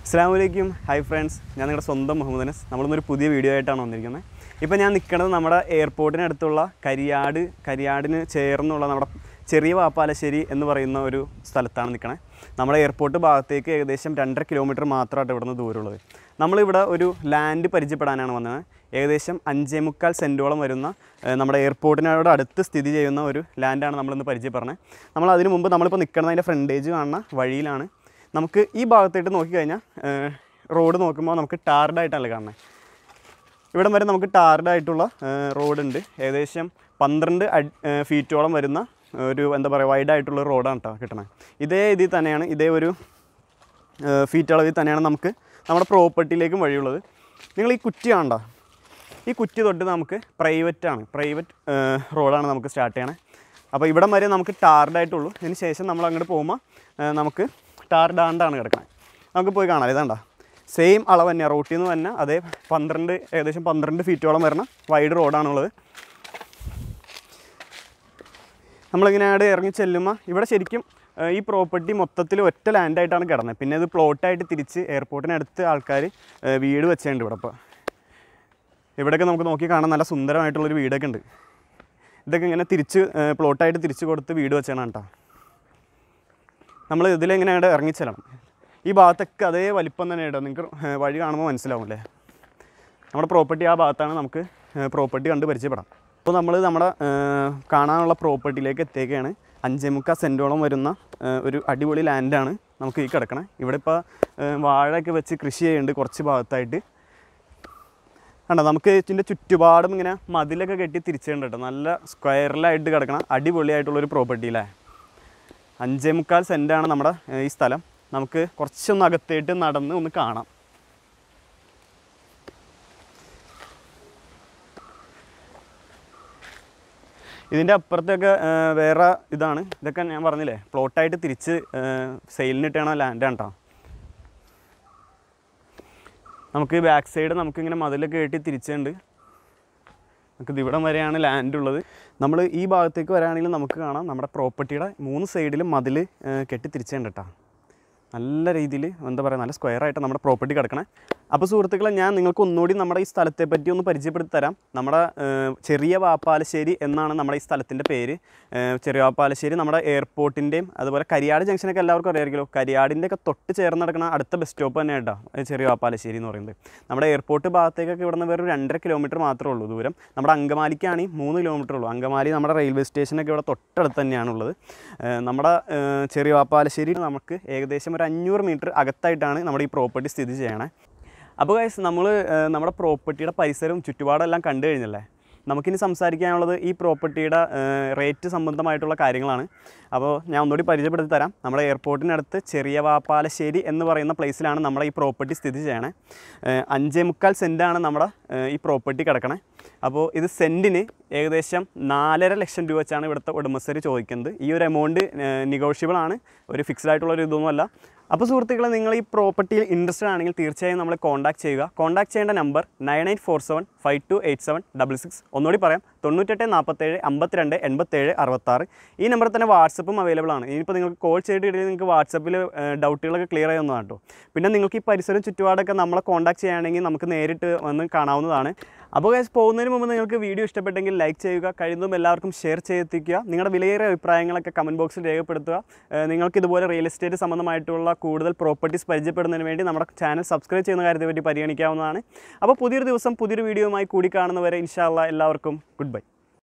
അസ്സാമലൈക്കും hi friends ഞാൻ നിങ്ങളുടെ സ്വന്തം മുഹമ്മദ് അനസ് നമ്മളിന്നൊരു പുതിയ വീഡിയോ ആയിട്ടാണ് വന്നിരിക്കുന്നത് ഇപ്പോൾ ഞാൻ നിൽക്കുന്നത് നമ്മുടെ എയർപോർട്ടിനടുത്തുള്ള കരിയാട് കരിയാടിന് ചേർന്നുള്ള നമ്മുടെ ചെറിയ വാപ്പാലശ്ശേരി എന്ന് പറയുന്ന ഒരു സ്ഥലത്താണ് നിൽക്കണത് നമ്മുടെ എയർപോർട്ട് ഭാഗത്തേക്ക് ഏകദേശം രണ്ടര കിലോമീറ്റർ മാത്രമായിട്ട് ഇവിടുന്ന് ദൂരമുള്ളത് നമ്മളിവിടെ ഒരു ലാൻഡ് പരിചയപ്പെടാനാണ് വന്നത് ഏകദേശം അഞ്ചേ മുക്കാൽ സെൻറ്റോളം വരുന്ന ഏഹ്, നമ്മുടെ എയർപോർട്ടിനോട് അടുത്ത് സ്ഥിതി ചെയ്യുന്ന ഒരു ലാൻഡാണ് നമ്മളിന്ന് പരിചയപ്പെടുന്നത് നമ്മൾ അതിന് മുമ്പ് നമ്മളിപ്പോൾ നിൽക്കുന്നത് അതിൻ്റെ ഫ്രണ്ടേജ് കാണുന്ന വഴിയിലാണ് നമുക്ക് ഈ ഭാഗത്തായിട്ട് നോക്കിക്കഴിഞ്ഞാൽ റോഡ് നോക്കുമ്പോൾ നമുക്ക് ടാർഡായിട്ടല്ല കാണുന്നത് ഇവിടം വരെ നമുക്ക് ടാർഡ് ആയിട്ടുള്ള റോഡുണ്ട് ഏകദേശം പന്ത്രണ്ട് അടി ഫീറ്റോളം വരുന്ന ഒരു എന്താ പറയുക വൈഡ് ആയിട്ടുള്ള റോഡാണ് കേട്ടോ കിട്ടണത് ഇതേ ഇതിൽ തന്നെയാണ് ഇതേ ഒരു ഫീറ്റ് അളവിൽ തന്നെയാണ് നമുക്ക് നമ്മുടെ പ്രോപ്പർട്ടിയിലേക്കും വഴിയുള്ളത് നിങ്ങൾ ഈ കുറ്റി കാണണ്ട ഈ കുറ്റി തൊട്ട് നമുക്ക് പ്രൈവറ്റ് ആണ് പ്രൈവറ്റ് റോഡാണ് നമുക്ക് സ്റ്റാർട്ട് ചെയ്യണേ അപ്പോൾ ഇവിടം വരെ നമുക്ക് ടാർഡ് ആയിട്ടുള്ളൂ അതിന് ശേഷം നമ്മൾ അങ്ങോട്ട് പോകുമ്പോൾ നമുക്ക് ടാർഡാണ്ടാണ് കിടക്കുന്നത് നമുക്ക് പോയി കാണാം ഇതാണ്ട സെയിം അളവ് തന്നെയാണ് റോട്ടിൽ നിന്ന് തന്നെ അതേ പന്ത്രണ്ട് ഏകദേശം പന്ത്രണ്ട് ഫീറ്റോളം വരുന്ന വൈഡ് റോഡാണുള്ളത് നമ്മളിങ്ങനെ അവിടെ ഇറങ്ങി ചെല്ലുമ്പോൾ ഇവിടെ ശരിക്കും ഏഹ്, ഈ പ്രോപ്പർട്ടി മൊത്തത്തിൽ ഒറ്റ ലാൻഡായിട്ടാണ് കിടന്നത് പിന്നെ ഇത് പ്ലോട്ടായിട്ട് തിരിച്ച് എയർപോർട്ടിനടുത്ത് ആൾക്കാർ ഏഹ്, വീട് വെച്ചിട്ടുണ്ട് ഇവിടെ ഇപ്പോൾ ഇവിടെയൊക്കെ നമുക്ക് നോക്കി കാണാൻ നല്ല സുന്ദരമായിട്ടുള്ളൊരു വീടൊക്കെ ഉണ്ട് ഇതൊക്കെ ഇങ്ങനെ തിരിച്ച് ഏഹ്, പ്ലോട്ടായിട്ട് തിരിച്ച് കൊടുത്ത് വീട് വെച്ചാണ് കേട്ടോ നമ്മൾ ഇതിലെങ്ങനെ അവിടെ ഇറങ്ങിച്ചെല്ലണം ഈ ഭാഗത്തൊക്കെ അതേ വലിപ്പം തന്നെ ഇടാം നിങ്ങൾക്ക് ഏഹ്, വഴി കാണുമ്പോൾ മനസ്സിലാവും അല്ലേ നമ്മുടെ പ്രോപ്പർട്ടി ആ ഭാഗത്താണ് നമുക്ക് പ്രോപ്പർട്ടി കണ്ട് പരിചയപ്പെടാം അപ്പോൾ നമ്മൾ നമ്മുടെ ഏഹ്, കാണാനുള്ള പ്രോപ്പർട്ടിയിലേക്ക് എത്തിയേക്കാണ് അഞ്ചേ മുക്കാൽ സെൻറ്റോളം വരുന്ന ഏഹ്, ഒരു അടിപൊളി ലാൻഡാണ് നമുക്ക് ഈ കിടക്കണേ ഇവിടെ ഇപ്പോൾ വാഴയൊക്കെ വെച്ച് കൃഷി ചെയ്യുന്നുണ്ട് കുറച്ച് ഭാഗത്തായിട്ട് കണ്ടോ നമുക്ക് ഇതിൻ്റെ ചുറ്റുപാടും ഇങ്ങനെ മതിലൊക്കെ കെട്ടി തിരിച്ചിട്ടുണ്ട് കേട്ടോ നല്ല സ്ക്വയറിലായിട്ട് കിടക്കണ അടിപൊളിയായിട്ടുള്ളൊരു പ്രോപ്പർട്ടി അല്ലേ അഞ്ചേ മുക്കാൽ സെൻറ്റാണ് നമ്മുടെ ഏഹ്, ഈ സ്ഥലം നമുക്ക് കുറച്ചൊന്ന് അകത്തേട്ട് നടന്ന് ഒന്ന് കാണാം ഇതിൻ്റെ അപ്പുറത്തൊക്കെ ഏഹ്, വേറെ ഇതാണ് ഇതൊക്കെ ഞാൻ പറഞ്ഞില്ലേ പ്ലോട്ടായിട്ട് തിരിച്ച് സെയിലിനിട്ടാണ് ലാൻഡാണ് കേട്ടോ നമുക്ക് ബാക്ക് സൈഡ് നമുക്കിങ്ങനെ മതിലൊക്കെ കെട്ടി തിരിച്ചുണ്ട് നമുക്ക് ഇവിടം വരെയാണ് ലാൻഡ് ഉള്ളത് നമ്മൾ ഈ ഭാഗത്തേക്ക് വരാണെങ്കിൽ നമുക്ക് കാണാം നമ്മുടെ പ്രോപ്പർട്ടിയുടെ മൂന്ന് സൈഡിലും മതിൽ കെട്ടി തിരിച്ചുണ്ട് കേട്ടോ നല്ല രീതിയിൽ എന്താ പറയുക നല്ല സ്ക്വയർ ആയിട്ട് നമ്മുടെ പ്രോപ്പർട്ടി കിടക്കണേ അപ്പോൾ സുഹൃത്തുക്കളെ ഞാൻ നിങ്ങൾക്ക് ഒന്നുകൂടി നമ്മുടെ ഈ സ്ഥലത്തെ പറ്റി ഒന്ന് പരിചയപ്പെടുത്തി തരാം നമ്മുടെ ഏഹ്, ചെറിയ വാപ്പാലശ്ശേരി എന്നാണ് നമ്മുടെ ഈ സ്ഥലത്തിൻ്റെ പേര് ഏഹ്, ചെറിയ വാപ്പാലശ്ശേരി നമ്മുടെ എയർപോർട്ടിൻ്റെയും അതുപോലെ കരിയാട് ജംഗ്ഷനൊക്കെ എല്ലാവർക്കും അറിയാമായിരിക്കുമല്ലോ കരിയാടിൻ്റെ ഒക്കെ തൊട്ട് ചേർന്ന് നടക്കുന്ന അടുത്ത ബസ് സ്റ്റോപ്പ് തന്നെ കേട്ടോ ഈ ചെറിയ വാപ്പാലശ്ശേരി എന്ന് പറയുന്നത് നമ്മുടെ എയർപോർട്ട് ഭാഗത്തേക്കൊക്കെ ഇവിടെ നിന്ന് വെറും രണ്ടര കിലോമീറ്റർ മാത്രമേ ഉള്ളൂ ദൂരം നമ്മുടെ അങ്കമാലിക്കാണെങ്കിൽ മൂന്ന് കിലോമീറ്റർ ഉള്ളൂ അങ്കമാലി നമ്മുടെ റെയിൽവേ സ്റ്റേഷനൊക്കെ ഇവിടെ തൊട്ടടുത്ത് തന്നെയാണുള്ളത് ഏഹ്, നമ്മുടെ ഏഹ്, ചെറിയ വാപ്പാലശ്ശേരി നമുക്ക് ഏകദേശം ഒരു അഞ്ഞൂറ് മീറ്റർ അകത്തായിട്ടാണ് നമ്മുടെ ഈ പ്രോപ്പർട്ടി സ്ഥിതി ചെയ്യണേ അപ്പോൾ ഗൈസ് നമ്മൾ നമ്മുടെ പ്രോപ്പർട്ടിയുടെ പരിസരവും ചുറ്റുപാടെല്ലാം കണ്ടു കഴിഞ്ഞല്ലേ നമുക്കിനി സംസാരിക്കാനുള്ളത് ഈ പ്രോപ്പർട്ടിയുടെ റേറ്റ് സംബന്ധമായിട്ടുള്ള കാര്യങ്ങളാണ് അപ്പോൾ ഞാൻ ഒന്നുകൂടി പരിചയപ്പെടുത്തി തരാം നമ്മുടെ എയർപോർട്ടിനടുത്ത് ചെറിയ വാപ്പാലശ്ശേരി എന്ന് പറയുന്ന പ്ലേസിലാണ് നമ്മുടെ ഈ പ്രോപ്പർട്ടി സ്ഥിതി ചെയ്യണേ ഏഹ് അഞ്ചേ മുക്കാൽ സെൻറ്റാണ് നമ്മുടെ ഏഹ് ഈ പ്രോപ്പർട്ടി കിടക്കണേ അപ്പോൾ ഇത് സെൻറ്റിന് ഏകദേശം നാലര ലക്ഷം രൂപ വെച്ചാണ് ഇവിടുത്തെ ഉടമസ്ഥർ ചോദിക്കുന്നത് ഈ ഒരു എമൗണ്ട് നെഗോഷ്യബിൾ ആണ് ഒരു ഫിക്സ്ഡ് ആയിട്ടുള്ള ഒരു ഇതൊന്നുമല്ല അപ്പോൾ സുഹൃത്തുക്കളെ നിങ്ങൾ ഈ പ്രോപ്പർട്ടിയിൽ ഇൻട്രസ്റ്റഡ് ആണെങ്കിൽ തീർച്ചയായും നമ്മളെ കോൺടാക്ട് ചെയ്യുക കോൺടാക്ട് ചെയ്യേണ്ട number nine eight four seven five two eight seven double six ഒന്നുകൂടി പറയാം തൊണ്ണൂറ്റെട്ട് നാൽപ്പത്തേഴ് അമ്പത്തിരണ്ട് എൺപത്തേഴ് അറുപത്താറ് ഈ നമ്പറിൽ തന്നെ വാട്സപ്പും അവൈലബിൾ ആണ് ഇനിയിപ്പോൾ നിങ്ങൾക്ക് കോൾ ചെയ്തിട്ട് നിങ്ങൾക്ക് വാട്സപ്പിൽ ഡൗട്ടുകളൊക്കെ ക്ലിയർ ചെയ്യുന്നതാണ് കേട്ടോ പിന്നെ നിങ്ങൾക്ക് ഈ പരിസരം ചുറ്റുപാടൊക്കെ നമ്മളെ കോൺടാക്ട് ചെയ്യുകയാണെങ്കിൽ നമുക്ക് നേരിട്ട് വന്ന് കാണാവുന്നതാണ് അപ്പോൾ ഗൈസ് പോകുന്നതിന് മുമ്പ് നിങ്ങൾക്ക് വീഡിയോ ഇഷ്ടപ്പെട്ടെങ്കിൽ ലൈക്ക് ചെയ്യുക കഴിയുന്നതും എല്ലാവർക്കും ഷെയർ ചെയ്തെത്തിക്കുക നിങ്ങളുടെ വിലയേറിയ അഭിപ്രായങ്ങളൊക്കെ കമൻറ്റ് ബോക്സിൽ രേഖപ്പെടുത്തുക ഏഹ് നിങ്ങൾക്ക് ഇതുപോലെ റിയൽ എസ്റ്റേറ്റ് സംബന്ധമായിട്ടുള്ള കൂടുതൽ പ്രോപ്പർട്ടീസ് പരിചയപ്പെടുന്നതിന് വേണ്ടി നമ്മുടെ ചാനൽ സബ്സ്ക്രൈബ് ചെയ്യുന്ന കാര്യത്തെ പറ്റി പരിഗണിക്കാവുന്നതാണ് അപ്പോൾ പുതിയൊരു ദിവസം പുതിയൊരു വീഡിയോയുമായി കൂടി കാണുന്നവരെ ഇൻഷാല്ല എല്ലാവർക്കും ഗുഡ് ബൈ